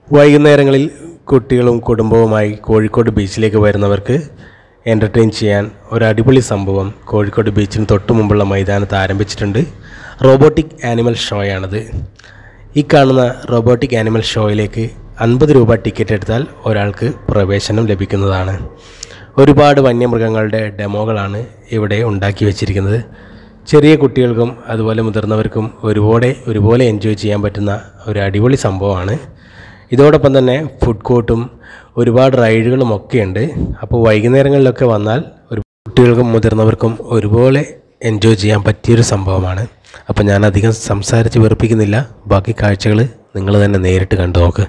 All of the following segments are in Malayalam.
വൈകുന്നേരങ്ങളിൽ കുട്ടികളും കുടുംബവുമായി കോഴിക്കോട് ബീച്ചിലേക്ക് വരുന്നവർക്ക് എൻ്റർടൈൻ ചെയ്യാൻ ഒരു അടിപൊളി സംഭവം കോഴിക്കോട് ബീച്ചിന് തൊട്ട് മുമ്പുള്ള മൈതാനത്ത് ആരംഭിച്ചിട്ടുണ്ട് റോബോട്ടിക് ആനിമൽ ഷോയാണത് ഈ കാണുന്ന റോബോട്ടിക് ആനിമൽ ഷോയിലേക്ക് അൻപത് രൂപ ടിക്കറ്റ് എടുത്താൽ ഒരാൾക്ക് പ്രവേശനം ലഭിക്കുന്നതാണ് ഒരുപാട് വന്യമൃഗങ്ങളുടെ ഡെമോകളാണ് ഇവിടെ ഉണ്ടാക്കി വെച്ചിരിക്കുന്നത് ചെറിയ കുട്ടികൾക്കും അതുപോലെ മുതിർന്നവർക്കും ഒരുപോലെ ഒരുപോലെ എൻജോയ് ചെയ്യാൻ പറ്റുന്ന ഒരു അടിപൊളി സംഭവമാണ് ഇതോടൊപ്പം തന്നെ ഫുഡ് കോർട്ടും ഒരുപാട് റൈഡുകളും ഒക്കെ ഉണ്ട് അപ്പോൾ വൈകുന്നേരങ്ങളിലൊക്കെ വന്നാൽ ഒരു കുട്ടികൾക്കും മുതിർന്നവർക്കും ഒരുപോലെ എൻജോയ് ചെയ്യാൻ പറ്റിയൊരു സംഭവമാണ് അപ്പോൾ ഞാൻ അധികം സംസാരിച്ച് വെറുപ്പിക്കുന്നില്ല ബാക്കി കാഴ്ചകൾ നിങ്ങൾ തന്നെ നേരിട്ട് കണ്ടു നോക്ക്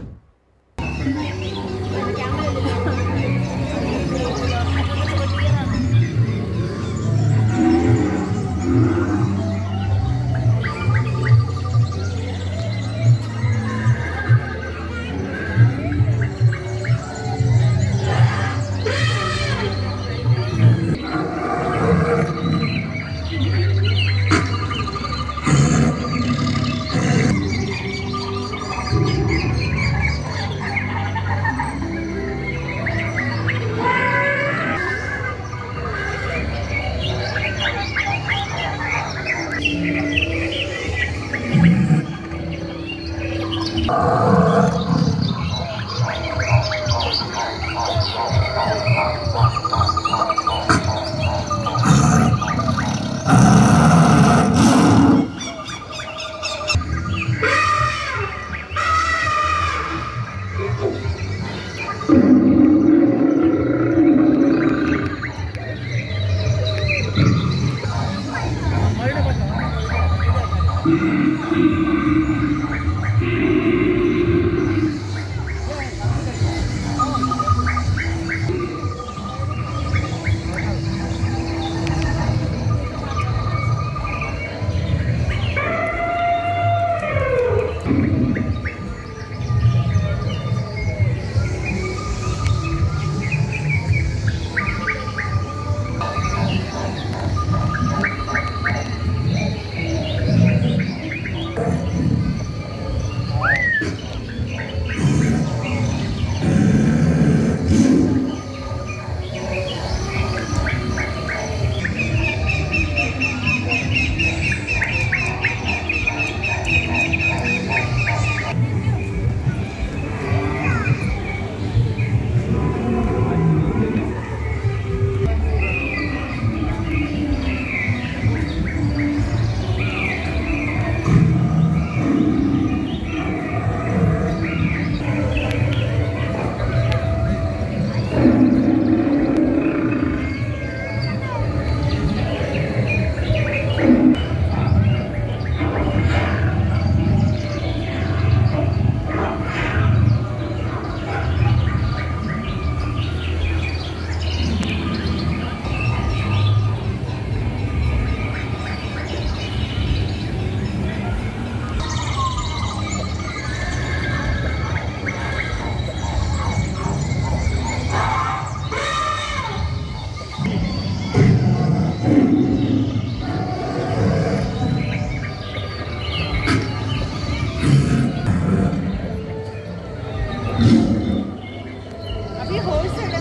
अभी हॉर्स है